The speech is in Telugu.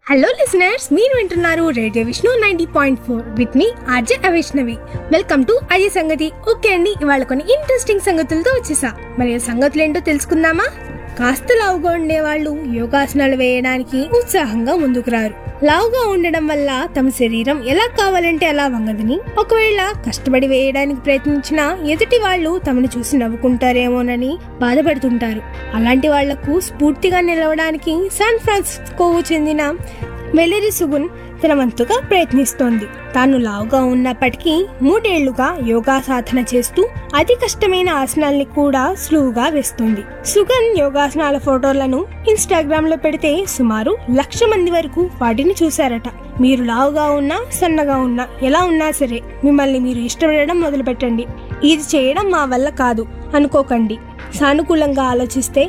హలో లిసనర్స్ మీరు వింటున్నారు radio Vishnu ninety point four with మీ RJ Avishnavi welcome to Ajay సంగతి ఓకే అండి ఇవాళ కొన్ని ఇంట్రెస్టింగ్ సంగతులతో వచ్చేసా మరి ఆ సంగతులు ఏంటో తెలుసుకుందామా కాస్త లావుగా ఉండే వాళ్ళు యోగాసనాలు వేయడానికి ఉత్సాహంగా ముందుకు రారు లావుగా ఉండడం వల్ల తమ శరీరం ఎలా కావాలంటే అలా వంగదని ఒకవేళ కష్టపడి వేయడానికి ప్రయత్నించినా ఎదుటి వాళ్ళు తమను చూసి నవ్వుకుంటారేమోనని బాధపడుతుంటారు అలాంటి వాళ్లకు స్ఫూర్తిగా నిలవడానికి శాన్ ఫ్రాన్సిస్కోకు చెందిన వెలరి సుగున్ తన వంతుగా ప్రయత్నిస్తోంది తాను లావుగా ఉన్నప్పటికీ మూడేళ్లుగా యోగా సాధన చేస్తూ అతి కష్టమైన ఆసనాల్ని కూడా సులువుగా వేస్తుంది సుగన్ యోగాసనాల ఫోటోలను ఇన్స్టాగ్రామ్ లో పెడితే సుమారు లక్ష మంది వరకు వాటిని చూశారట మీరు లావుగా ఉన్నా సన్నగా ఉన్నా ఎలా ఉన్నా సరే మిమ్మల్ని మీరు ఇష్టపడడం మొదలు పెట్టండి ఇది చేయడం మా వల్ల కాదు అనుకోకండి సానుకూలంగా ఆలోచిస్తే